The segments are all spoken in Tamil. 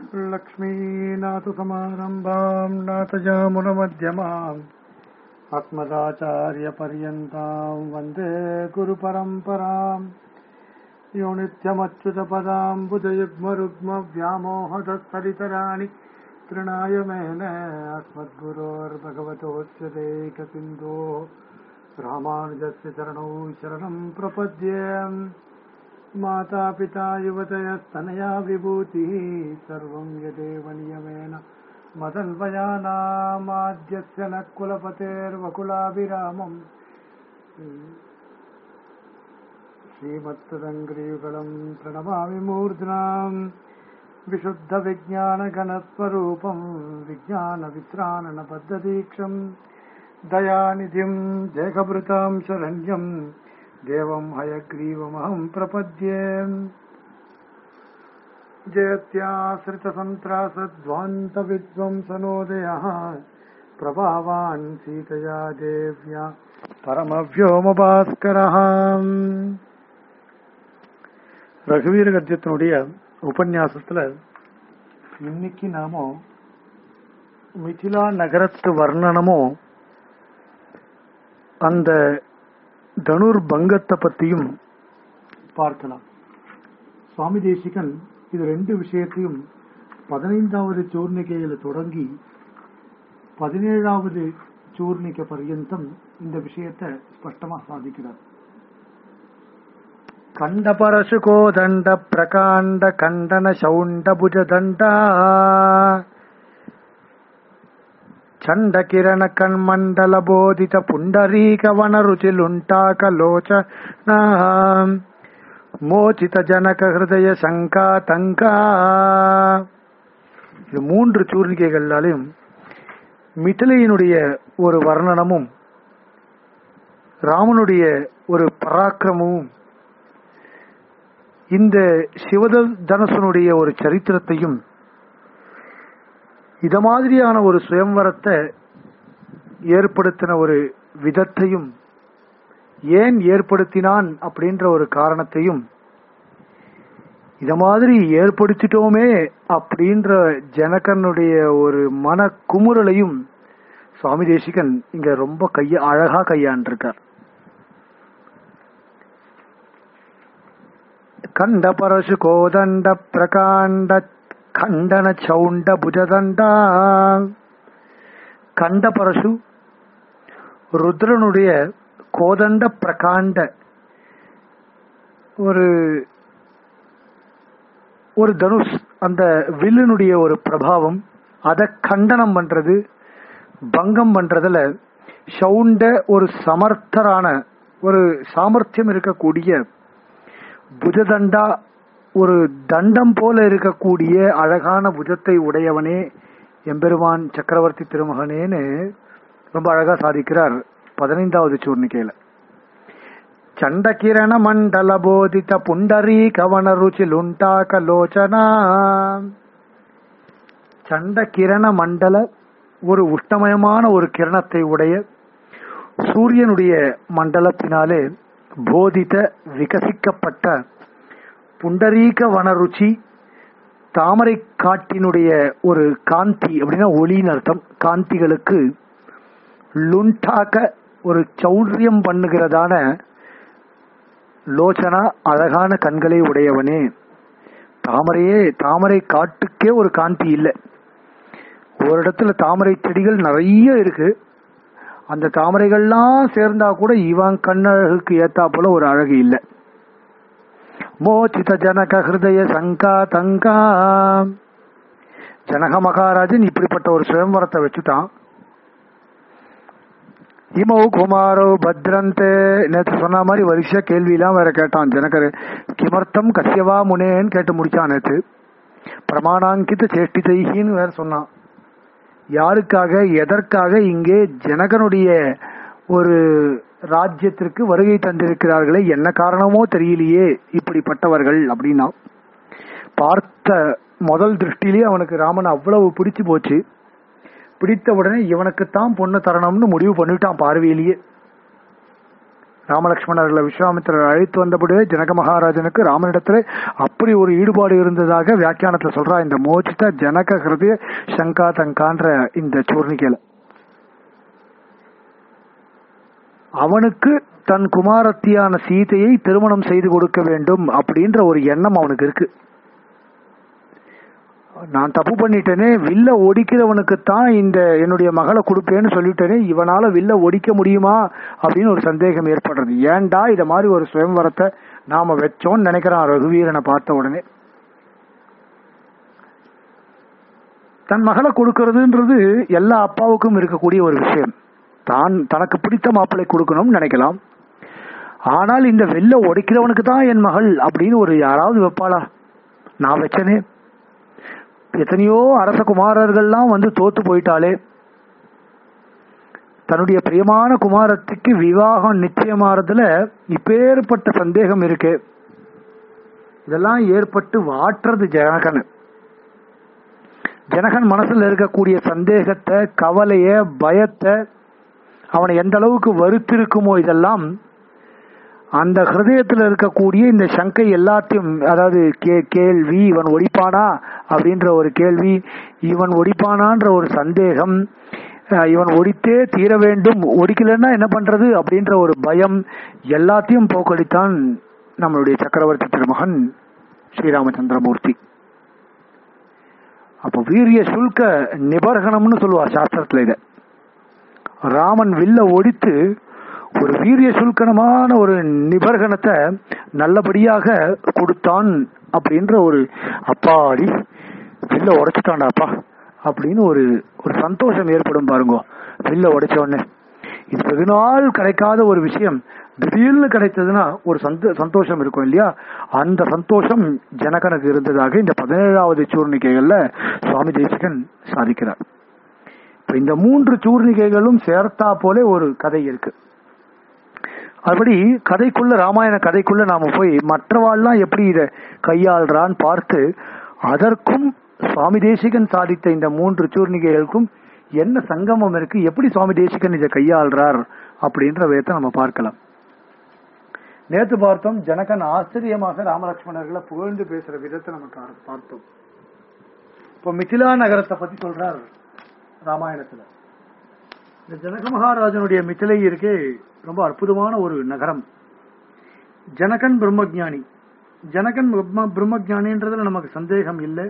लक्ष्मीनाथसमारम्भाम् नाथजामुनमध्यमाम् अस्मदाचार्यपर्यन्ताम् वन्दे गुरुपरम्पराम् यो नित्यमच्युतपदाम् बुधयुग्मरुग्मव्यामोहदस्तरितराणि तृणाय मेन अस्मद्गुरोर्भगवतोऽस्य देकसिन्धोः रामानुजस्य चरणौ शरणम् प्रपद्ये मातापिता युवतयस्तनया विभूतिः सर्वम् यदेव नियमेन मदन्वयानामाद्यस्य न कुलपतेर्वकुलाभिरामम् श्रीमत्तदङ्ग्रियुगलम् प्रणमामि मूर्ध्नाम् विशुद्धविज्ञानगणस्वरूपम् विज्ञानवित्राणनबद्धदीक्षम् दयानिधिम् देहभृताम् शरण्यम् देवम् हयग्रीवमहम् प्रपद्ये जयत्याश्रितसन्त्रासध्वान्तविद्वंसनोदयः प्रभावान् सीतया देव्या பரமவியோமபாஸ்கரः ரகுவீர கத்தியத்தினுடைய உபன்யாசத்துல இன்னைக்கு நாம மிதிலா நகரத்து வர்ணனமும் அந்த தனுர் பங்கத்தை பத்தியும் பார்க்கலாம் சுவாமி தேசிகன் இது ரெண்டு விஷயத்தையும் பதினைந்தாவது சூர்ணிகையில தொடங்கி பதினேழாவது சூர்ணிக பர்யந்தம் இந்த விஷயத்தை ஸ்பஷ்டமா சாதிக்கிறார் கண்ட பரசு கோதண்ட பிரகாண்ட கண்டன சௌண்ட புஜதண்டா ಚಂಡ ಕಿರಣ ಕಣ್ಮಂಡಲ ಬೋಧಿತ ಪುಂಡರೀಕ ವನರುಚಿಲುಂಟಾಕ ಲೋಚನ மோச்சித ஜனக ஹிருதய சங்கா தங்கா இது மூன்று சூர்ணிகைகளாலும் மிதிலையினுடைய ஒரு வர்ணனமும் ராமனுடைய ஒரு பராக்கிரமும் இந்த சிவத தனுசனுடைய ஒரு சரித்திரத்தையும் இத மாதிரியான ஒரு சுயம்வரத்தை ஏற்படுத்தின ஒரு விதத்தையும் ஏன் ஏற்படுத்தினான் அப்படின்ற ஒரு காரணத்தையும் இத மாதிரி ஏற்படுத்திட்டோமே அப்படின்ற ஜனகனுடைய ஒரு மன குமுறலையும் சுவாமி தேசிகன் இங்க ரொம்ப கைய அழகா கையாண்டிருக்கார் கண்ட பரசு கோதண்ட பிரகாண்ட கண்டன சவுண்ட புஜதண்டா கண்ட பரசு ருத்ரனுடைய கோதண்ட பிரகாண்ட ஒரு ஒரு தனுஷ் அந்த வில்லினுடைய ஒரு பிரபாவம் அதை கண்டனம் பண்றது பங்கம் பண்றதுல சவுண்ட ஒரு சமர்த்தரான ஒரு சாமர்த்தியம் இருக்கக்கூடிய புஜதண்டா ஒரு தண்டம் போல இருக்கக்கூடிய அழகான புஜத்தை உடையவனே எம்பெருமான் சக்கரவர்த்தி திருமகனேன்னு ரொம்ப அழகா சாதிக்கிறார் பதினைந்தாவது சூர்ணிக்கையில ಚಂಡಕಿರಣ ಮಂಡಲ ಬೋಧಿತ ಪುಂಡರೀ ಕವನ ರುಚಿ ಲುಂಟಾಕ ಲೋಚನಾ சண்ட கிரண மண்டல ஒரு உஷ்ணமயமான ஒரு கிரணத்தை உடைய சூரியனுடைய மண்டலத்தினாலே போதித்த விகசிக்கப்பட்ட புண்டரீக வனருச்சி தாமரை காட்டினுடைய ஒரு காந்தி அப்படின்னா ஒளின்னு அர்த்தம் காந்திகளுக்கு லுண்டாக்க ஒரு சௌரியம் பண்ணுகிறதான லோச்சனா அழகான கண்களை உடையவனே தாமரையே தாமரை காட்டுக்கே ஒரு காந்தி இல்லை ஒரு இடத்துல தாமரை செடிகள் நிறைய இருக்கு அந்த தாமரைகள்லாம் சேர்ந்தா கூட இவன் கண்ணழகுக்கு ஏத்தா போல ஒரு அழகு இல்லை மோச்சித ஜனக ஹிருதய சங்கா தங்கா ஜனக மகாராஜன் இப்படிப்பட்ட ஒரு சுயம்பரத்தை வச்சுட்டான் இமௌ குமாரோ பத்ரந்தே நேற்று சொன்ன மாதிரி வரிசையா கேள்வியெல்லாம் வேற கேட்டான் ஜனகர் கிமர்த்தம் கசியவா முனேன்னு கேட்டு முடிச்சான் நேற்று பிரமாணாங்கித சேஷ்டிதைகின்னு வேற சொன்னான் யாருக்காக எதற்காக இங்கே ஜனகனுடைய ஒரு ராஜ்யத்திற்கு வருகை தந்திருக்கிறார்களே என்ன காரணமோ தெரியலையே இப்படிப்பட்டவர்கள் அப்படின்னா பார்த்த முதல் திருஷ்டிலேயே அவனுக்கு ராமன் அவ்வளவு பிடிச்சு போச்சு பிடித்த உடனே இவனுக்குத்தான் பொண்ணு தரணும்னு முடிவு பண்ணிட்டான் பார்வையிலேயே ராமலட்சுமணர்களை விஸ்வாமித்திரர் அழைத்து வந்தபடியே ஜனக மகாராஜனுக்கு ராமனிடத்துல அப்படி ஒரு ஈடுபாடு இருந்ததாக வியாக்கியானத்துல சொல்றா இந்த மோச்சித ஜனக ஹிருதய சங்கா தங்கான்ற இந்த சூர்ணிகையில அவனுக்கு தன் குமாரத்தியான சீதையை திருமணம் செய்து கொடுக்க வேண்டும் அப்படின்ற ஒரு எண்ணம் அவனுக்கு இருக்கு நான் தப்பு பண்ணிட்டேனே வில்ல ஒடிக்கிறவனுக்கு தான் இந்த என்னுடைய மகளை கொடுப்பேன்னு சொல்லிட்டேனே இவனால வில்ல ஒடிக்க முடியுமா அப்படின்னு ஒரு சந்தேகம் ஏற்படுறது ஏன்டா இத மாதிரி ஒரு சுயம்வரத்தை நாம வச்சோம்னு நினைக்கிறான் ரகுவீரனை பார்த்த உடனே தன் மகளை கொடுக்கறதுன்றது எல்லா அப்பாவுக்கும் இருக்கக்கூடிய ஒரு விஷயம் தான் தனக்கு பிடித்த மாப்பிள்ளை கொடுக்கணும்னு நினைக்கலாம் ஆனால் இந்த வெள்ள உடைக்கிறவனுக்கு தான் என் மகள் அப்படின்னு ஒரு யாராவது வைப்பாளா நான் வச்சனே எத்தனையோ அரச குமாரர்கள்லாம் வந்து தோத்து போயிட்டாலே தன்னுடைய பிரியமான குமாரத்துக்கு விவாகம் நிச்சயமாறதுல இப்பேற்பட்ட சந்தேகம் இருக்கு இதெல்லாம் ஏற்பட்டு வாட்டுறது ஜனகன் ஜனகன் மனசுல இருக்கக்கூடிய சந்தேகத்தை கவலைய பயத்தை அவனை எந்த அளவுக்கு வருத்திருக்குமோ இதெல்லாம் அந்த ஹிருதயத்தில் இருக்கக்கூடிய இந்த சங்கை எல்லாத்தையும் அதாவது கே கேள்வி இவன் ஒடிப்பானா அப்படின்ற ஒரு கேள்வி இவன் ஒடிப்பானான்ற ஒரு சந்தேகம் அஹ் இவன் ஒடித்தே தீர வேண்டும் ஒடிக்கலன்னா என்ன பண்றது அப்படின்ற ஒரு பயம் எல்லாத்தையும் போக்கடித்தான் நம்மளுடைய சக்கரவர்த்தி திருமகன் ஸ்ரீராமச்சந்திரமூர்த்தி அப்ப வீரிய சுல்க நிபர்கணம்னு சொல்லுவா சாஸ்திரத்துல இத ராமன் வில்ல ஒடித்து ஒரு வீரிய சுல்கணமான ஒரு நிபர்கணத்தை நல்லபடியாக கொடுத்தான் அப்படின்ற ஒரு அப்பாடி வில்ல உடைச்சிட்டான்டாப்பா அப்படின்னு ஒரு ஒரு சந்தோஷம் ஏற்படும் பாருங்க வில்ல உடைச்ச உடனே இது வெகு நாள் கிடைக்காத ஒரு விஷயம் திடீர்னு கிடைத்ததுன்னா ஒரு சந்த சந்தோஷம் இருக்கும் இல்லையா அந்த சந்தோஷம் ஜனகனுக்கு இருந்ததாக இந்த பதினேழாவது சூர்ணிகைகள்ல சுவாமி தேசிகன் சாதிக்கிறார் இப்ப இந்த மூன்று சூர்ணிகைகளும் சேர்த்தா போல ஒரு கதை இருக்கு அப்படி கதைக்குள்ள ராமாயண கதைக்குள்ள நாம போய் மற்றவாள்லாம் எப்படி இத கையாள்றான்னு பார்த்து அதற்கும் சுவாமி தேசிகன் சாதித்த இந்த மூன்று சூர்ணிகைகளுக்கும் என்ன சங்கமம் இருக்கு எப்படி சுவாமி தேசிகன் இதை கையாள்றார் அப்படின்ற விதத்தை நம்ம பார்க்கலாம் நேத்து பார்த்தோம் ஜனகன் ஆச்சரியமாக ராமலட்சுமணர்களை புகழ்ந்து பேசுற விதத்தை நம்ம கா- பார்த்தோம் இப்போ மிथिला நகரத்தை பத்தி சொல்றார் ராமாயணத்துல இந்த ஜனக மகாராஜனுடைய மிथिலை இருக்கே ரொம்ப அற்புதமான ஒரு நகரம் ஜனகன் பிரம்மஜானி ஜனகன் பிரம்ம பிரம்மஜானின்றதுல நமக்கு சந்தேகம் இல்லை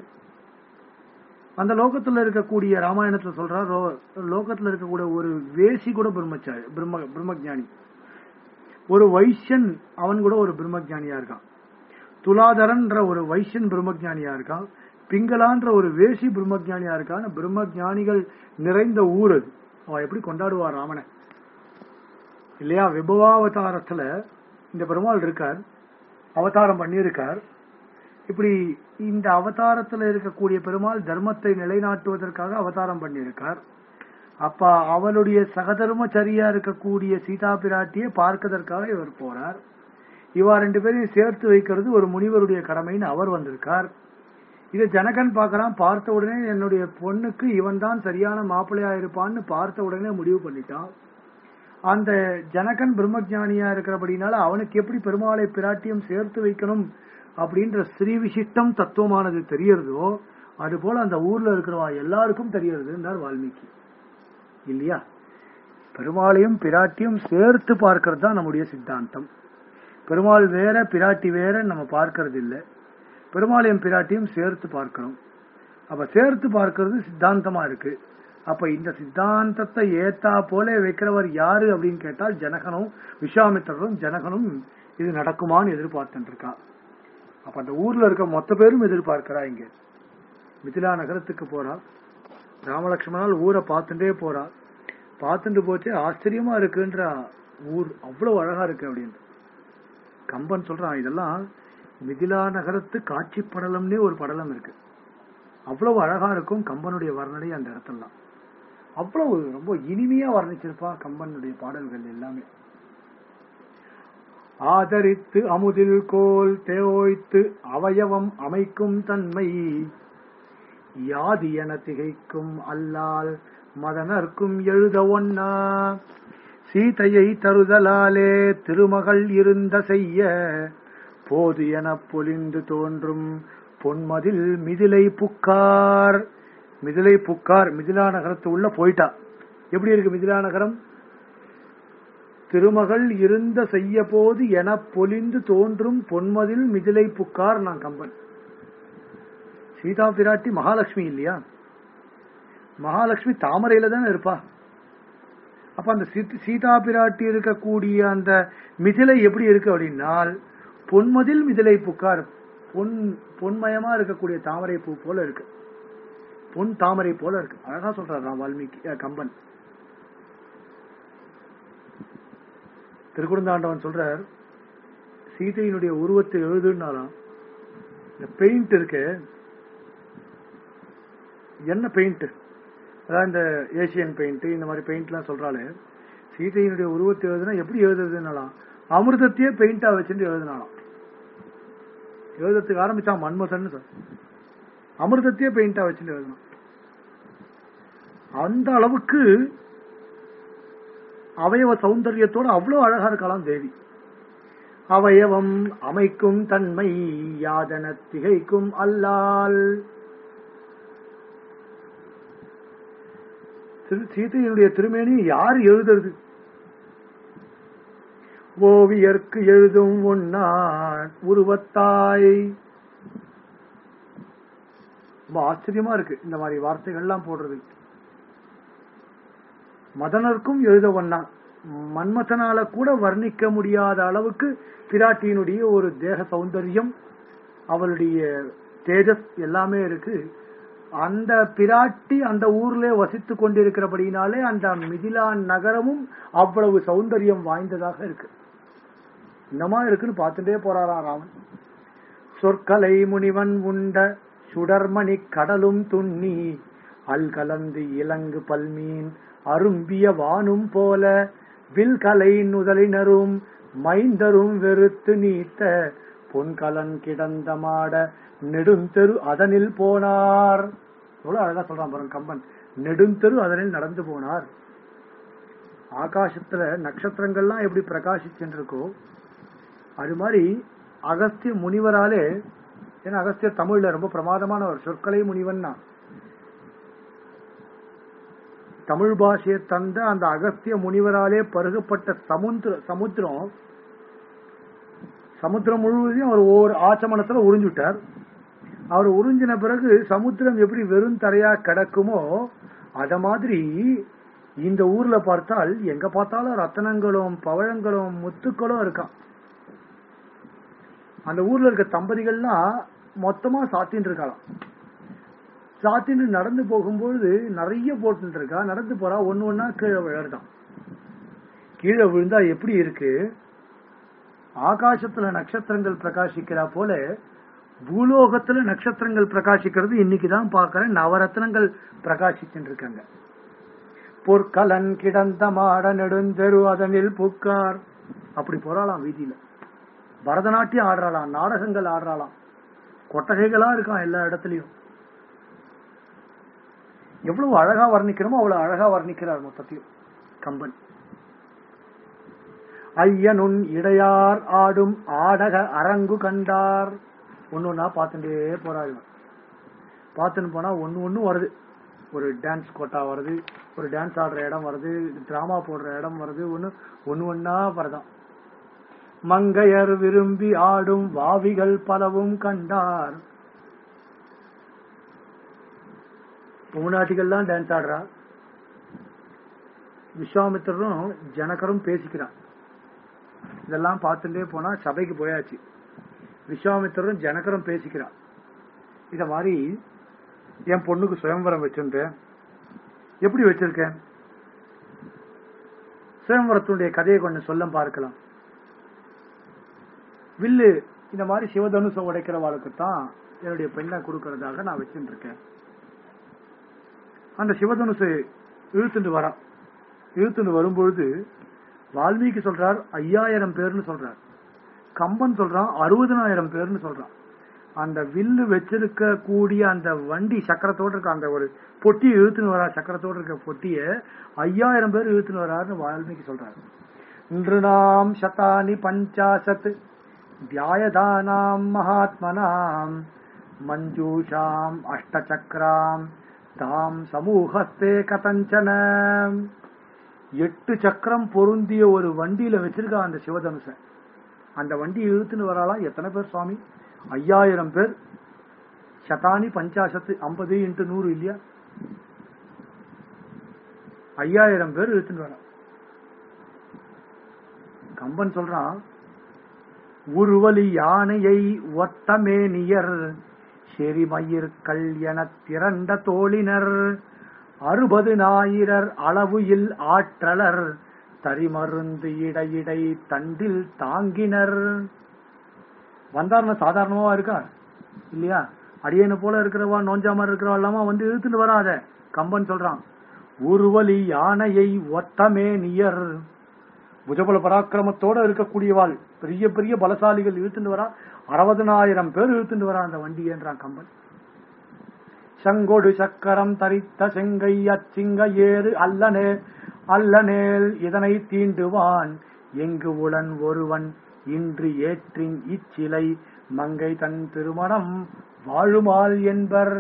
அந்த லோகத்துல இருக்கக்கூடிய ராமாயணத்துல சொல்றார் ரோ- லோகத்துல இருக்கக்கூடிய ஒரு வேசி கூட பிரம்மச்சாரி பிரம்ம பிரம்மஜானி ஒரு வைஷ்யன் அவன் கூட ஒரு பிரம்மஜானியா இருக்கான் துலாதரன்ற ஒரு வைஷ்யன் பிரம்மஜானியா இருக்கான் பிங்களான்ற ஒரு வேசி பிரம்மஜானியா இருக்கான் பிரம்மஜானிகள் நிறைந்த ஊர் அது அவன் எப்படி கொண்டாடுவார் ராமனை இல்லையா விபவாவதாரத்துல இந்த பெருமாள் இருக்கார் அவதாரம் பண்ணியிருக்கார் இப்படி இந்த அவதாரத்துல இருக்கக்கூடிய பெருமாள் தர்மத்தை நிலைநாட்டுவதற்காக அவதாரம் பண்ணியிருக்கார் அப்ப அவளுடைய சகதர்மச்சரியா இருக்கக்கூடிய சீதா பிராட்டியை பார்க்கதற்காக இவர் போறார் இவா ரெண்டு பேரையும் சேர்த்து வைக்கிறது ஒரு முனிவருடைய கடமைன்னு அவர் வந்திருக்கார் இதை ஜனகன் பார்க்கறான் பார்த்த உடனே என்னுடைய பொண்ணுக்கு இவன் தான் சரியான மாப்பிள்ளையா இருப்பான்னு பார்த்த உடனே முடிவு பண்ணிட்டான் அந்த ஜனகன் பிரம்மஜானியா இருக்கிறபடினால அவனுக்கு எப்படி பெருமாளை பிராட்டியம் சேர்த்து வைக்கணும் அப்படின்ற ஸ்ரீ விசிஷ்டம் தத்துவமானது தெரியறதோ அது போல அந்த ஊர்ல இருக்கிறவா எல்லாருக்கும் தெரியறதுன்றார் வால்மீகி இல்லையா பெருமாளையும் பிராட்டியும் சேர்த்து பார்க்கறது தான் நம்முடைய சித்தாந்தம் பெருமாள் வேற பிராட்டி வேற நம்ம பார்க்கறது இல்ல பெருமாளையும் பிராட்டியும் சேர்த்து பார்க்கிறோம் அப்ப சேர்த்து பார்க்கிறது சித்தாந்தமா இருக்கு அப்ப இந்த சித்தாந்தத்தை ஏத்தா போல வைக்கிறவர் யாரு அப்படின்னு கேட்டால் ஜனகனும் விஸ்வாமித்திரரும் ஜனகனும் இது நடக்குமான்னு எதிர்பார்த்துட்டு இருக்கா அப்ப அந்த ஊர்ல இருக்க மொத்த பேரும் எதிர்பார்க்கிறா இங்க மிதிலா நகரத்துக்கு போறா ராமலட்சுமணால் ஊரை பார்த்துட்டே போறா பார்த்துட்டு போச்சு ஆச்சரியமா இருக்குன்ற ஊர் அவ்வளவு அழகா இருக்கு அப்படின்னு கம்பன் சொல்றான் இதெல்லாம் மிதிலா நகரத்து காட்சி படலம்னே ஒரு படலம் இருக்கு அவ்வளவு அழகா இருக்கும் கம்பனுடைய வர்ணனை அந்த இடத்துலாம் அவ்வளவு ரொம்ப இனிமையா வர்ணிச்சிருப்பா கம்பனுடைய பாடல்கள் எல்லாமே ஆதரித்து அமுதில் கோல் தேய்த்து அவயவம் அமைக்கும் தன்மை யாது என திகைக்கும் அல்லால் மதனர்க்கும் எழுத ஒன்னா சீதையை தருதலாலே திருமகள் இருந்த செய்ய போது என பொலிந்து தோன்றும் பொன்மதில் மிதிலை புக்கார் மிதிலை புக்கார் மிதிலா நகரத்து உள்ள போயிட்டா எப்படி இருக்கு மிதிலா நகரம் திருமகள் இருந்த செய்ய போது என பொலிந்து தோன்றும் பொன்மதில் மிதிலை புக்கார் நான் கம்பன் சீதா பிராட்டி மகாலட்சுமி இல்லையா மகாலட்சுமி தாமரையில தானே இருப்பா அப்ப அந்த சீத்- சீதா பிராட்டி இருக்கக்கூடிய அந்த மிதிலை எப்படி இருக்கு அப்படின்னால் பொன்மதில் மிதிலை புக்கார் பொன் பொன்மயமா இருக்கக்கூடிய தாமரை பூ போல இருக்கு பொன் தாமரை போல இருக்கு அழகா சொல்றாரு ராம் வால்மீகி அஹ், கம்பன் திருக்குறந்தாண்டவன் சொல்றார் சீதையினுடைய உருவத்தை எழுதுனாலாம் இந்த பெயிண்ட் இருக்கு என்ன பெயிண்ட் அதாவது இந்த ஏசியன் பெயிண்ட் இந்த மாதிரி பெயிண்ட் எல்லாம் சொல்றாளே சீதையினுடைய உருவத்தை எழுதுனா எப்படி எழுதுறதுனாலாம் அமிர்தத்தையே பெயிண்டா வச்சுட்டு எழுதுனாலாம் எழுதுறதுக்கு ஆரம்பிச்சா மன்மதன் சார் அமிர்தத்தையே பெயிண்டா வச்சுட்டு எழுதணும் அந்த அளவுக்கு அவயவ சௌந்தரியத்தோட அவ்வளவு அழகா இருக்கலாம் தேவி அவயவம் அமைக்கும் தன்மை யாதன திகைக்கும் அல்லால் திரு- சீதையினுடைய திருமேனி யார் எழுதுறது ஓவியர்க்கு எழுதும் ஒன்னார் உருவத்தாய் ரொம்ப ஆச்சரியமா இருக்கு இந்த மாதிரி வார்த்தைகள்லாம் போடுறது மதனருக்கும் எழுத ஒண்ணா மன்மதனால கூட வர்ணிக்க முடியாத அளவுக்கு பிராட்டியினுடைய ஒரு தேக சௌந்தரியம் அவளுடைய தேஜஸ் எல்லாமே இருக்கு அந்த பிராட்டி அந்த ஊர்ல வசித்து கொண்டிருக்கிறபடினாலே அந்த மிதிலா நகரமும் அவ்வளவு சௌந்தரியம் வாய்ந்ததாக இருக்கு என்னமா இருக்குன்னு பார்த்துட்டே போறாராம் ராமன் சொற்கலை முனிவன் உண்ட சுடர்மணி கடலும் துண்ணி அல் கலந்து இலங்கு பல்மீன் அரும்பிய வானும் போல வில்கலை நுதலினரும் மைந்தரும் வெறுத்து நீத்த பொன்கலன் கிடந்த மாட நெடுந்தெரு அதனில் போனார் எவ்வளவு அழகா சொல்றான் பாருங்க கம்பன் நெடுந்தெரு அதனில் நடந்து போனார் ஆகாசத்துல நட்சத்திரங்கள்லாம் எப்படி பிரகாசிச்சுருக்கோ அது மாதிரி அகஸ்திய முனிவராலே ஏன்னா அகஸ்தியர் தமிழ்ல ரொம்ப பிரமாதமானவர் சொற்கலை முனிவன் தான் தமிழ் பாஷையை தந்த அந்த அகஸ்திய முனிவராலே பருகப்பட்ட சமுத்திர சமுத்திரம் சமுத்திரம் முழுவதையும் அவர் ஒவ்வொரு ஆச்சமனத்துல உறிஞ்சுட்டார் அவர் உறிஞ்சின பிறகு சமுத்திரம் எப்படி வெறும் தரையா கிடக்குமோ அத மாதிரி இந்த ஊர்ல பார்த்தால் எங்க பார்த்தாலும் ரத்தனங்களும் பவழங்களும் முத்துக்களும் இருக்கான் அந்த ஊர்ல இருக்க தம்பதிகள்லாம் மொத்தமா சாத்தின்னு இருக்கலாம் சாத்தின்னு நடந்து போகும்போது நிறைய போட்டு இருக்கா நடந்து போறா ஒண்ணு ஒண்ணா கீழே விழறதான் கீழே விழுந்தா எப்படி இருக்கு ஆகாசத்துல நட்சத்திரங்கள் பிரகாசிக்கிறா போல பூலோகத்துல நட்சத்திரங்கள் பிரகாசிக்கிறது இன்னைக்குதான் பாக்குறேன் நவரத்னங்கள் பிரகாசிச்சுட்டு இருக்காங்க பொற்கலன் கிடந்த மாட நெடுந்தெரு அதனில் புக்கார் அப்படி போறாளாம் வீதியில பரதநாட்டியம் ஆடுறாளாம் நாடகங்கள் ஆடுறாளாம் கொட்டகைகளா இருக்கான் எல்லா இடத்துலயும் எவ்வளவு அழகா வர்ணிக்கணுமோ அவ்வளவு அழகா வர்ணிக்கிறார் மொத்தத்தையும் கம்பன் ஐயனுன் இடையார் ஆடும் ஆடக அரங்கு கண்டார் ஒன்னு ஒன்னா பார்த்துட்டே போறாரு இவன். பார்த்துன்னு போனா ஒன்னு ஒண்ணு வருது ஒரு டான்ஸ் கோட்டா வருது ஒரு டான்ஸ் ஆடுற இடம் வருது டிராமா போடுற இடம் வருது ஒண்ணு ஒண்ணு ஒன்னா வருதான் மங்கையர் விரும்பி ஆடும் வாவிகள் பலவும் கண்டார் பொம்னாட்டிகள்லாம் டான்ஸ் ஆடுறா விஸ்வாமித்திரரும் ஜனகரும் பேசிக்கிறான் இதெல்லாம் பார்த்துட்டே போனா சபைக்கு போயாச்சு விஸ்வாமித்திரரும் ஜனகரும் பேசிக்கிறான் இத மாதிரி என் பொண்ணுக்கு சுயம்பரம் வச்சிருந்தேன் எப்படி வச்சிருக்கேன் சுயம்பரத்தினுடைய கதையை கொஞ்சம் சொல்ல பார்க்கலாம் வில்லு இந்த மாதிரி சிவதனுச உடைக்கிறவாளுக்கு தான் என்னுடைய பெண்ணை கொடுக்கறதாக நான் வச்சுட்டு இருக்கேன் அந்த சிவதனுசு இழுத்துட்டு வரான் இழுத்துட்டு வரும்பொழுது வால்மீகி சொல்றார் ஐயாயிரம் பேர்னு சொல்றார் கம்பன் சொல்றான் அறுபதனாயிரம் பேர்னு சொல்றான் அந்த வில்லு வச்சிருக்க கூடிய அந்த வண்டி சக்கரத்தோட இருக்க அந்த ஒரு பொட்டியை இழுத்துன்னு வரா சக்கரத்தோட இருக்க பொட்டிய ஐயாயிரம் பேர் இழுத்துன்னு வராருன்னு வால்மீகி சொல்றாரு இன்று நாம் சதானி பஞ்சாசத் தியாயதானாம் மகாத்மனாம் மஞ்சூஷாம் அஷ்டசக்கராம் தாம் சமூகஸ்தே கதஞ்சன எட்டு சக்கரம் பொருந்திய ஒரு வண்டியில வச்சிருக்கா அந்த சிவதனுசன் அந்த வண்டி இழுத்துன்னு வராலாம் எத்தனை பேர் சுவாமி ஐயாயிரம் பேர் சதானி பஞ்சாசத்து ஐம்பது இன்ட்டு நூறு இல்லையா ஐயாயிரம் பேர் இழுத்துன்னு வரா கம்பன் சொல்றான் உருவலி யானையை ஒத்தமேனியர் செரிமயிர்கள் எனத் திரண்ட தோழினர் அறுபது ஞாயிரர் அளவு இல் ஆற்றலர் தரிமருந்து இடையிடை தண்டில் தாங்கினர் வந்தாருன்னா சாதாரணமா இருக்கா இல்லையா அடியனை போல இருக்கிறவா நோஞ்சாம இருக்கிறவா இல்லாம வந்து இழுத்துட்டு வராத கம்பன் சொல்றான் உருவலி யானையை ஒத்தமே நியர் புஜபல பராக்கிரமத்தோட இருக்கக்கூடியவாள் பெரிய பெரிய பலசாலிகள் இழுத்துட்டு வரா அறுபதனாயிரம் பேர் இழுத்துட்டு வரா அந்த வண்டி என்றான் கம்பன் சங்கொடு சக்கரம் தரித்த செங்கை அச்சிங்க ஏறு அல்லனே அல்லனேல் இதனை தீண்டுவான் எங்கு உளன் ஒருவன் இன்று ஏற்றின் இச்சிலை மங்கை தன் திருமணம் வாழுமால் என்பர்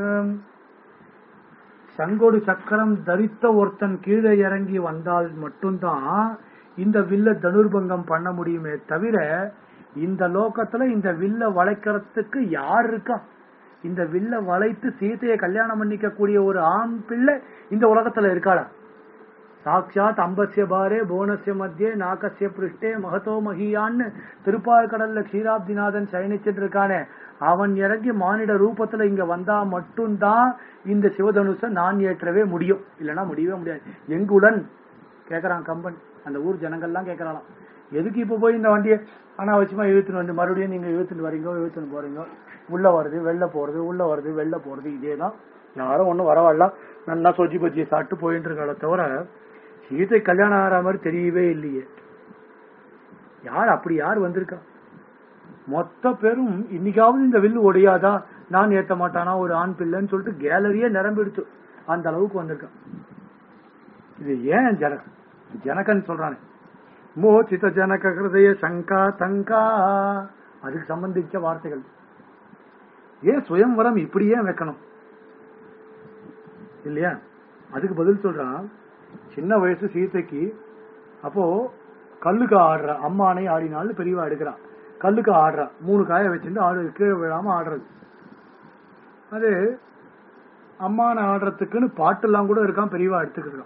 சங்கொடு சக்கரம் தரித்த ஒருத்தன் கீழே இறங்கி வந்தால் மட்டும்தான் இந்த வில்ல தனுர்பங்கம் பண்ண முடியுமே தவிர இந்த லோகத்துல இந்த வில்ல வளைக்கிறதுக்கு யார் இருக்கா இந்த வில்ல வளைத்து சீதையை கல்யாணம் பண்ணிக்க கூடிய ஒரு ஆண் பிள்ளை இந்த உலகத்துல இருக்காளா சாட்சாத் அம்பசிய பாரே போனசிய மத்தியே நாகசிய பிருஷ்டே மகதோ மகியான்னு திருப்பாற்கடல்ல க்ஷீராப்திநாதன் சயனிச்சிட்டு இருக்கானே அவன் இறங்கி மானிட ரூபத்துல இங்க வந்தா மட்டும்தான் இந்த சிவதனுஷ நான் ஏற்றவே முடியும் இல்லைன்னா முடியவே முடியாது எங்குடன் கேக்குறான் கம்பன் அந்த ஊர் ஜனங்கள்லாம் கேக்குறாளாம் எதுக்கு இப்ப போய் இந்த வண்டியை அனாவசியமா இழுத்துன்னு வந்து மறுபடியும் நீங்க இழுத்துட்டு வரீங்க இழுத்துன்னு போறீங்க உள்ள வருது வெளில போறது உள்ள வருது வெளில போறது இதேதான் யாரும் ஒண்ணும் வரவாடலாம் நல்லா சொஜி பஜ்ஜியை சாப்பிட்டு போயிட்டு இருக்காளே தவிர சீதை கல்யாணம் ஆகிற மாதிரி தெரியவே இல்லையே யார் அப்படி யார் வந்திருக்கா மொத்த பேரும் இன்னைக்காவது இந்த வில்லு ஒடையாதா நான் ஏத்த மாட்டானா ஒரு ஆண் பிள்ளைன்னு சொல்லிட்டு கேலரியே நிரம்பிடுச்சு அந்த அளவுக்கு வந்திருக்கான் இது ஏன் ஜன ஜனகன் சொல்றானே மோச்சித ஜனக ஹிருதய சங்கா தங்கா அதுக்கு சம்பந்திச்ச வார்த்தைகள் ஏன் சுயம்வரம் இப்படி ஏன் வைக்கணும் இல்லையா அதுக்கு பதில் சொல்றான் சின்ன வயசு சீதைக்கு அப்போ கல்லுக்கு ஆடுற அம்மானை ஆடினாலும் பெரியவா எடுக்கிறான் கல்லுக்கு ஆடுறா மூணு காய வச்சுட்டு ஆடு கீழே விழாம ஆடுறது அது அம்மானை ஆடுறதுக்குன்னு பாட்டெல்லாம் கூட இருக்கான் பெரியவா எடுத்துக்கிறான்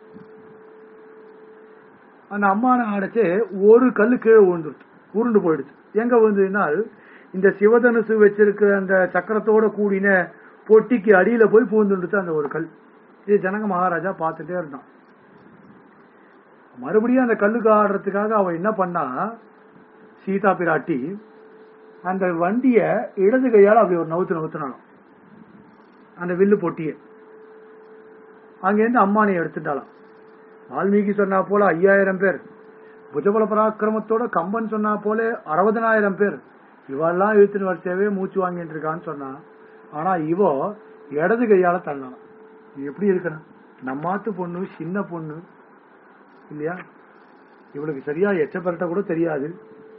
அந்த அம்மான ஆடச்சு ஒரு கல்லு கீழே விழுந்துருச்சு உருண்டு போயிடுச்சு எங்க விழுந்ததுனால் இந்த சிவதனுசு வச்சிருக்கிற அந்த சக்கரத்தோட கூடின பொட்டிக்கு அடியில போய் பூந்துடுச்சு அந்த ஒரு கல் இது ஜனக மகாராஜா பார்த்துட்டே இருந்தான் மறுபடியும் அந்த கல்லுக்கு ஆடுறதுக்காக அவ என்ன பண்ணா சீதா பிராட்டி அந்த வண்டிய இடது கையால அப்படி ஒரு நவுத்து நவுத்துனாலும் அந்த வில்லு பொட்டிய அங்கேருந்து அம்மானை எடுத்துட்டாலாம் வால்மீகி சொன்னா போல ஐயாயிரம் பேர் புஜபல பராக்கிரமத்தோட கம்பன் சொன்னா போல அறுபதனாயிரம் பேர் இவெல்லாம் இழுத்துன்னு வரிசையாவே மூச்சு வாங்கிட்டு இருக்கான்னு சொன்னா ஆனா இவோ இடது கையால தள்ளலாம் இது எப்படி இருக்கணும் நம்மாத்து பொண்ணு சின்ன பொண்ணு இல்லையா இவளுக்கு சரியா எச்ச பெரட்ட கூட தெரியாது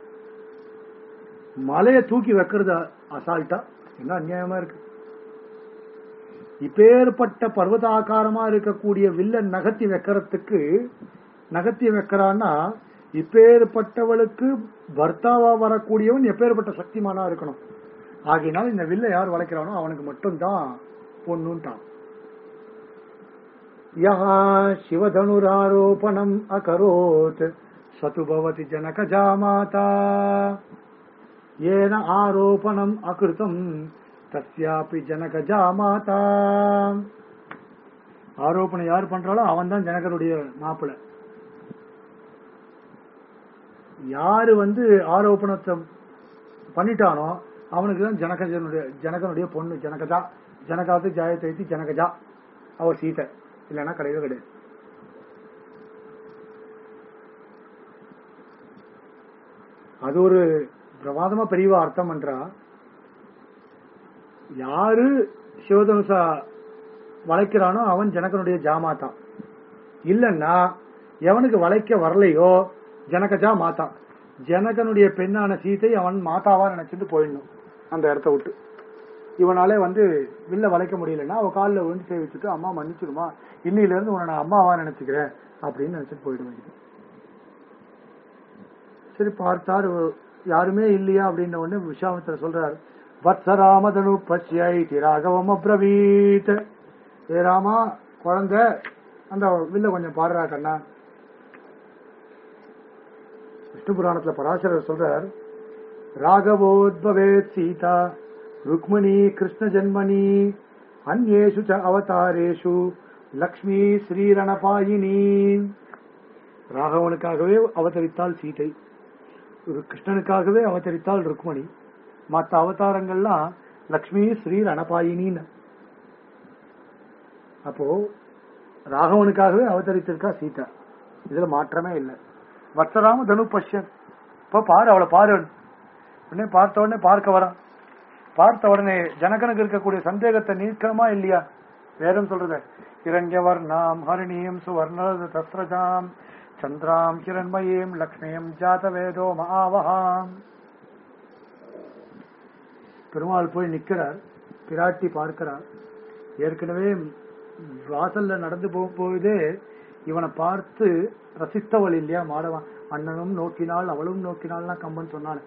மலையை தூக்கி வைக்கிறது அசால்ட்டா என்ன அநியாயமா இருக்கு இப்பேற்பட்ட பர்வதாகாரமா இருக்கக்கூடிய வில்ல நகர்த்தி வைக்கிறதுக்கு நகர்த்தி வைக்கிறான்னா இப்பேற்பட்டவளுக்கு பர்த்தாவா வரக்கூடியவன் எப்பேற்பட்ட சக்திமானா இருக்கணும் ஆகையினால் இந்த வில்ல யார் வளைக்கிறானோ அவனுக்கு மட்டும்தான் பொண்ணுன்ட்டான் யா சிவதனுராரோபணம் அகரோத் சது பவதி ஜனகஜா மாதா ஏன ஆரோபணம் அகிருத்தம் தஸ்யாபி ஜனகஜா மாதா ஆரோபணம் யார் பண்றாளோ அவன் தான் ஜனகருடைய மாப்பிள்ள யாரு வந்து ஆரோபணத்தை பண்ணிட்டானோ அவனுக்கு தான் ஜனகஜனுடைய ஜனகனுடைய பொண்ணு ஜனகஜா ஜனகாத்து ஜாயத்தைத்தி ஜனகஜா அவர் சீதை இல்லைன்னா கிடையவே கிடையாது அது ஒரு பிரமாதமா பெரியவா அர்த்தம் பண்றா யாரு சிவதனுசா வளைக்கிறானோ அவன் ஜனகனுடைய ஜாமாதான் இல்லன்னா எவனுக்கு வளைக்க வரலையோ ஜனகஜா மாதா ஜனகனுடைய பெண்ணான சீதை அவன் மாதாவா நினைச்சிட்டு போயிடணும் அந்த இடத்த விட்டு இவனாலே வந்து வில்ல வளைக்க முடியலன்னா அவ காலில் விழுந்து சேவிச்சுட்டு அம்மா மன்னிச்சிருமா இன்னையில இருந்து உன்னை நான் அம்மாவா நினைச்சுக்கிறேன் அப்படின்னு நினைச்சிட்டு போயிடுவேன் சரி பார்த்தார் யாருமே இல்லையா அப்படின்ன உடனே விஸ்வாமித்திர சொல்றார் வத்சராமதனு பசியை ராகவம் அப்ரவீத் ஏ ராமா குழந்தை அந்த வில்ல கொஞ்சம் பாடுறா கண்ணா விஷ்ணு புராணத்துல பராசரர் சொல்றார் ராகவோத்பவேத் சீதா ருக்மணி கிருஷ்ண ஜன்மணி அந்நேஷு ச அவதாரேஷு லக்ஷ்மி ஸ்ரீரணபாயினி ராகவனுக்காகவே அவதரித்தாள் சீதை ஒரு கிருஷ்ணனுக்காகவே அவதரித்தாள் ருக்மணி மற்ற அவதாரங்கள்லாம் லக்ஷ்மி ஸ்ரீ ரணபாயினின்னு அப்போ ராகவனுக்காகவே அவதரித்திருக்கா சீதா இதுல மாற்றமே இல்லை வத்சராம தனு பஷ்யன் இப்ப பாரு அவளை பாரு உடனே பார்த்த உடனே பார்க்க வரான் பார்த்த உடனே ஜனகனுக்கு இருக்கக்கூடிய சந்தேகத்தை நீக்கமா இல்லையா வேதம் சொல்றது இரண்யவர் நாம் ஹரிணியும் சுவர்ண தஸ்ரஜாம் சந்திராம் கிரண்மயீம் லக்ஷ்மியும் ஜாத வேதோ மகாவகாம் பெருமாள் போய் நிக்கிறார் பிராட்டி பார்க்கிறார் ஏற்கனவே வாசல்ல நடந்து போகும்போதே இவனை பார்த்து ரசித்தவள் இல்லையா மாடவன் அண்ணனும் நோக்கினாள் அவளும் நோக்கினாள்னா கம்பன் சொன்னாள்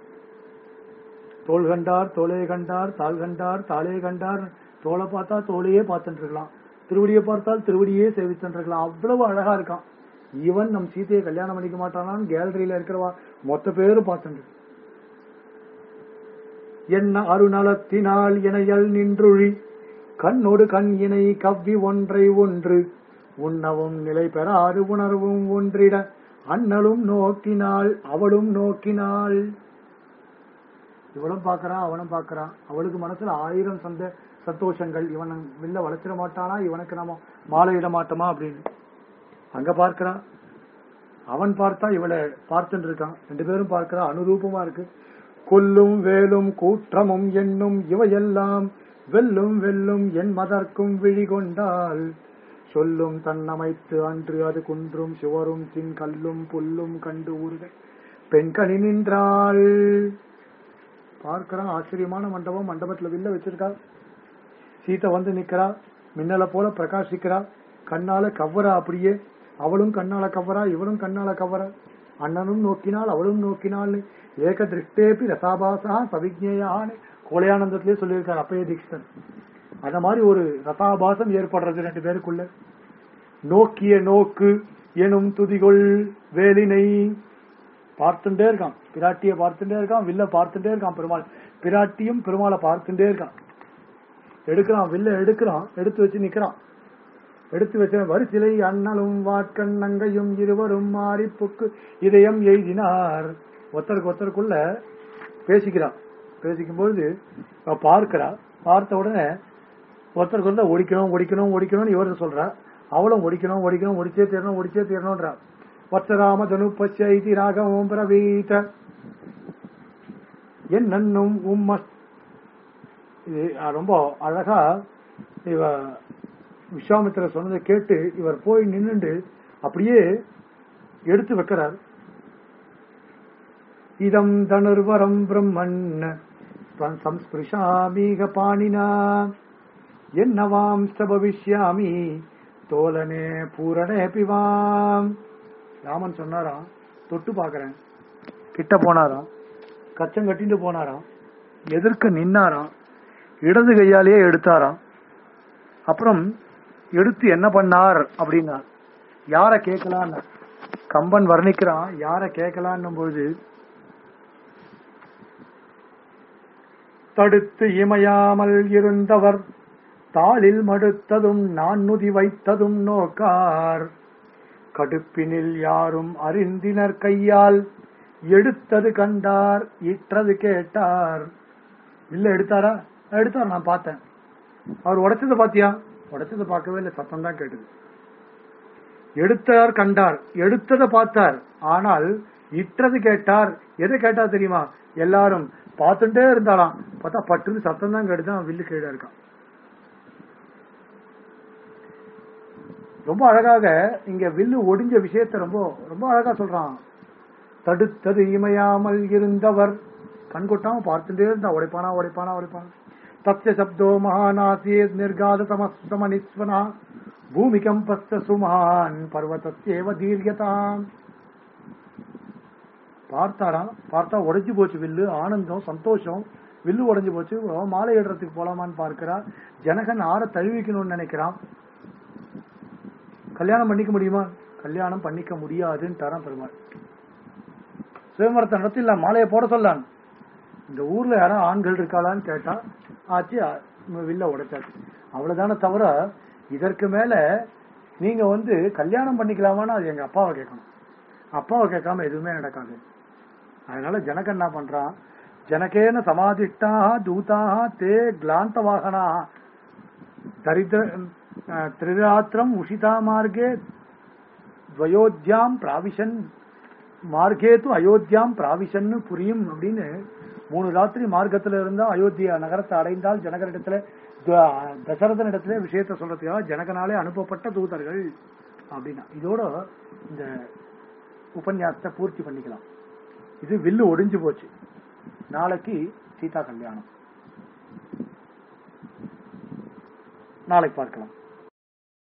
தோள் கண்டார் தோளே கண்டார் தாள் கண்டார் தாளே கண்டார் தோளை பார்த்தா தோளையே பார்த்துட்டு இருக்கலாம் திருவடியை பார்த்தால் திருவடியே சேவிச்சுட்டு இருக்கலாம் அவ்வளவு அழகா இருக்கான் ஈவன் நம் சீதையை கல்யாணம் பண்ணிக்க மாட்டானான்னு கேலரியில இருக்கிறவா மொத்த பேரும் பார்த்துட்டு என்ன அருணலத்தினால் இணையல் நின்றுழி கண்ணோடு கண் இணை கவ்வி ஒன்றை ஒன்று உண்ணவும் நிலை பெறாது உணர்வும் ஒன்றிட அண்ணலும் நோக்கினாள் அவளும் நோக்கினாள் இவளும் பாக்குறான் அவனும் பாக்குறான் அவளுக்கு மனசுல ஆயிரம் சந்த சந்தோஷங்கள் இவன் வில்ல வளர்த்திட மாட்டானா இவனுக்கு நம்ம மாலை இட மாட்டோமா அப்படின்னு அங்க பார்க்கிறான் அவன் பார்த்தா இவளை பார்த்துட்டு இருக்கான் ரெண்டு பேரும் பார்க்கிறா அனுரூபமா இருக்கு கொல்லும் வேலும் கூற்றமும் என்னும் இவையெல்லாம் வெல்லும் வெல்லும் என் மதர்க்கும் விழி கொண்டால் சொல்லும் தன்னமைத்து அன்று அது குன்றும் சுவரும் தின் கல்லும் புல்லும் கண்டு ஊருக பெண்கணி நின்றாள் பார்க்கிறான் ஆச்சரியமான மண்டபம் மண்டபத்துல வில்ல வச்சிருக்கா சீதை வந்து நிக்கிறா மின்னல போல பிரகாசிக்கிறா கண்ணால கவ்வரா அப்படியே அவளும் கண்ணால கவ்வரா இவளும் கண்ணால கவ்வரா அண்ணனும் நோக்கினாள் அவளும் நோக்கினாள் ஏக திருஷ்டேபி ரசாபாசா சவிஜேயான்னு கோலையானந்தத்திலே சொல்லியிருக்கார் அப்பய தீக்ஷன் அந்த மாதிரி ஒரு ரசாபாசம் ஏற்படுறது ரெண்டு பேருக்குள்ள நோக்கிய நோக்கு எனும் துதிகொள் வேலினை பார்த்துட்டே இருக்கான் பிராட்டிய பார்த்துட்டே இருக்கான் வில்ல பார்த்துட்டே இருக்கான் பெருமாள் பிராட்டியும் பெருமாளை பார்த்துட்டே இருக்கான் எடுக்கிறான் வில்ல எடுக்கிறான் எடுத்து வச்சு நிக்கிறான் எடுத்து வச்ச வரிசிலை அண்ணலும் வாட்கண் நங்கையும் இருவரும் மாறிப்புக்கு இதயம் எய்தினார் ஒருத்தருக்கு ஒருத்தருக்குள்ள பேசிக்கிறான் பேசிக்கும் பொழுது அவ பார்க்கிறா பார்த்த உடனே ஒருத்தருக்கு வந்து ஒடிக்கணும் ஒடிக்கணும் ஒடிக்கணும்னு இவர் சொல்றா அவளும் ஒடிக்கணும் ஒடிக்கணும் ஒடிச்சே தீரணும் ஒடிச்சே தீரணும்ன்றா வத்சராம தனு பச்சைதி ராகவம் பிரவீத என் நன்னும் உம்ம இது ரொம்ப அழகா இவ விஸ்வாமித்திர சொன்னதை கேட்டு இவர் போய் நின்னுண்டு அப்படியே எடுத்து வைக்கிறார் இதம் தனுர்வரம் பிரம்மன் சம்ஸ்பிருஷாமீக பாணினா என்னவாம் சபவிஷ்யாமி தோலனே பூரணே பிவாம் ராமன் சொன்னாராம் தொட்டு பாக்குறேன் கிட்ட போனாராம் கச்சம் கட்டிட்டு போனாராம் எதிர்க்க நின்னாராம் இடது கையாலேயே எடுத்தாராம் அப்புறம் எடுத்து என்ன பண்ணார் அப்படின்னா யார கேட்கலான்னு கம்பன் வர்ணிக்கிறான் யார கேட்கலான்னும் பொழுது தடுத்து இமையாமல் இருந்தவர் தாளில் மடுத்ததும் நான் நுதி வைத்ததும் நோக்கார் கடுப்பினில் யாரும் அறிந்தினர் கையால் எடுத்தது கண்டார் இற்றது கேட்டார் இல்ல எடுத்தாரா எடுத்தார் நான் பார்த்தேன் அவர் உடைச்சதை பாத்தியா உடைச்சதை பார்க்கவே இல்லை சத்தம் தான் கேட்டது எடுத்தார் கண்டார் எடுத்ததை பார்த்தார் ஆனால் இற்றது கேட்டார் எதை கேட்டார் தெரியுமா எல்லாரும் பார்த்துட்டே இருந்தாலாம் பார்த்தா பட்டுன்னு சத்தம் தான் கேட்டுதான் வில்லு கீழே இருக்கான் ரொம்ப அழகாக இங்க வில்லு ஒடிஞ்ச விஷயத்தை ரொம்ப ரொம்ப அழகா சொல்றான் தடுத்தது இமையாமல் இருந்தவர் கண் கொட்டாம பார்த்துட்டே இருந்தா உடைப்பானா உடைப்பானா உடைப்பானா தத்ய சப்தோ மகாநாசியே நிர்காத தமஸ்தமனிஸ்வனா பூமிகம் பஸ்த சுமான் பர்வதத்தேவ தீர்யதாம் பார்த்தாராம் பார்த்தா உடைஞ்சு போச்சு வில்லு ஆனந்தம் சந்தோஷம் வில்லு உடைஞ்சு போச்சு அவன் மாலை இடுறதுக்கு போலாமான்னு பார்க்கிறா ஜனகன் ஆற தழுவிக்கணும்னு நினைக்கிறான் கல்யாணம் பண்ணிக்க முடியுமா கல்யாணம் பண்ணிக்க முடியாதுன்னு பெருமாள் சிவமரத்தை நடத்தில மாலையை போட சொல்லான் இந்த ஊர்ல யாரும் ஆண்கள் இருக்காளான்னு கேட்டா ஆச்சு அ- வில்ல உடைச்சாச்சு அவ்வளவுதானே தவிர இதற்கு மேல நீங்க வந்து கல்யாணம் பண்ணிக்கலாமான்னு அது எங்க அப்பாவை கேட்கணும் அப்பாவை கேட்காம எதுவுமே நடக்காது அதனால ஜனக என்ன பண்றான் ஜனகேன சமாதிஷ்டாக தூதாக தே கிளாந்த வாகனா தரித்திர அஹ், திரிராத்திரம் உஷிதா மார்க்கே துவயோத்யாம் பிராவிஷன் மார்க்கே து அயோத்தியாம் பிராவிஷன்னு புரியும் அப்படின்னு மூணு ராத்திரி மார்க்கத்துல இருந்தா அயோத்தியா நகரத்தை அடைந்தால் ஜனகரிடத்துல த- தசரதன் இடத்துல விஷயத்த சொல்றதுக்காக ஜனகனாலே அனுப்பப்பட்ட தூதர்கள் அப்படின்னா இதோட இந்த உபன்யாசத்தை பூர்த்தி பண்ணிக்கலாம் இது வில்லு ஒடிஞ்சு போச்சு நாளைக்கு சீதா கல்யாணம் நாளைக்கு பார்க்கலாம்